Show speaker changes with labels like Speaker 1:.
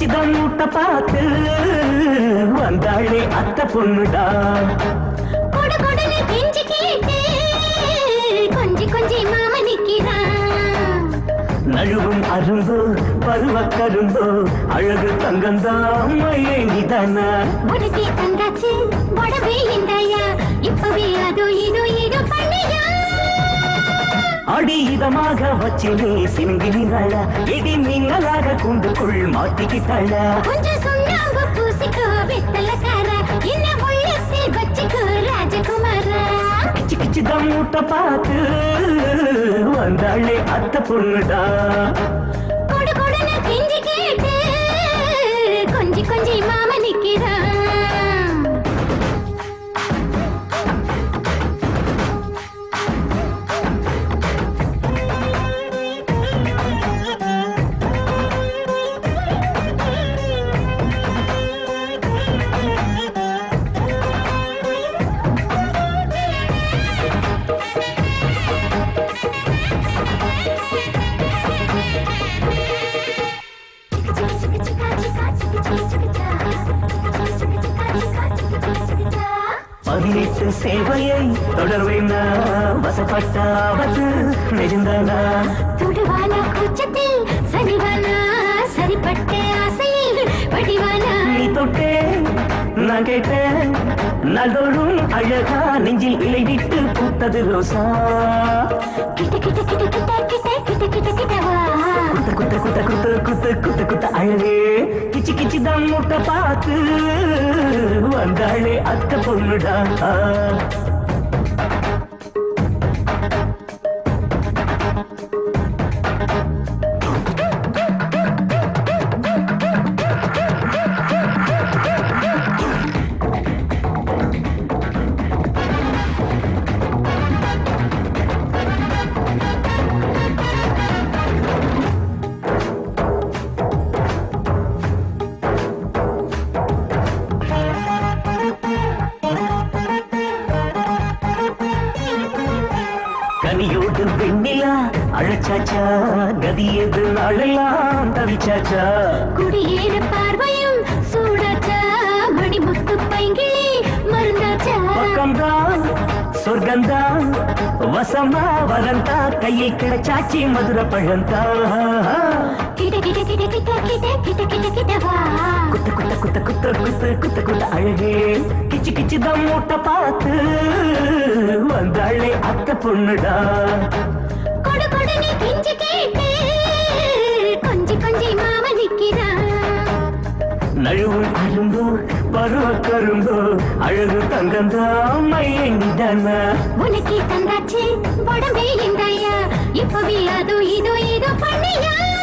Speaker 1: கிச்சிதான் மூட்டை பார்த்து வந்தாளே அத்தை பொண்ணுடா
Speaker 2: கொடு கொடுன்னு கெஞ்சி கேட்டு கொஞ்சி கொஞ்சி மாமா நிக்கிறான்
Speaker 1: நழுவும் அரும்பு பருவ கரும்பு அழகு தங்கந்தான் மயங்கிதானா
Speaker 2: உனக்கே தந்தாச்சு உடம்பே இந்தாயா இப்பவே அதோ இதோ ஏதோ பண்ணியா
Speaker 1: அடி இதமாக வச்சு நீ சிங்கினாள இடி மின்னலாக கூண்டுக்குள் மாட்டிக்கிட்டாள
Speaker 2: கொஞ்சம் சுண்ணாம்பு பூசிக்கோ வெத்தலக்கார என்ன உள்ளத்தில் வச்சுக்கோ ராஜகுமாரா
Speaker 1: கிச்சு கிச்சு தான் மூட்டை பார்த்து வந்தாளே அத்தை பொண்ணுடா
Speaker 2: கொடு கொடுன்னு கெஞ்சி கேட்டு கொஞ்சி கொஞ்சி மாமா நிக்கிறான்
Speaker 1: பதினெட்டு சேவையை தொடர்வேனா வசப்பட்டாவது நெடுந்தானா
Speaker 2: துடுவானா கூச்சத்தில் சரிவானா சரிப்பட்ட ஆசையில் வடிவானா
Speaker 1: நீ தொட்டே நான் கேட்டேன் நாள்தோறும் அழகா நெஞ்சில் இலைவிட்டு பூத்தது ரோசா
Speaker 2: கிட்ட கிட்ட கிட்ட கிட்ட கிட்ட கிட்ட கிட்ட கிட்ட வா
Speaker 1: குத்த குத்த குத்த குத்த குத்த குத்த குத்த அழகே கிச்சு கிச்சு தான் முட்டை பார்த்து வந்தாளே அத்தை பொண்ணுடா கனியோடு வெண்ணிலா அழைச்சாச்சா கதி எது நாளெல்லாம் தவிச்சாச்சா
Speaker 2: குடியேற பார்வையும் சூடாச்சா மணிமுத்து பைங்கிளி மருந்தாச்சா
Speaker 1: பக்கம்தான் சொர்க்கம்தான் வசமா வரந்தா கையில் கிடைச்சாச்சி மதுர பழந்தா
Speaker 2: கிட்ட கிட்ட கிட்ட கிட்ட கிட்ட கிட்ட கிட்ட கிட்ட வா
Speaker 1: குத்த குத்த குத்த குத்த குத்த குத்த குத்த அழகே கிச்சு கிச்சு தான் மூட்டை பார்த்து வந்தாளே அத்தை பொண்ணுடா
Speaker 2: கொடு கொடு நீ கெஞ்சி கேட்டு கொஞ்சி கொஞ்சி மாமா நிக்கிறான்
Speaker 1: நழுவும் அரும்பு பருவ கரும்பு அழகு தங்கந்தான் மயங்கிதானா
Speaker 2: உனக்கே தந்தாச்சு உடம்பே இந்தாயா இப்பவே அதோ இதோ ஏதோ பண்ணியா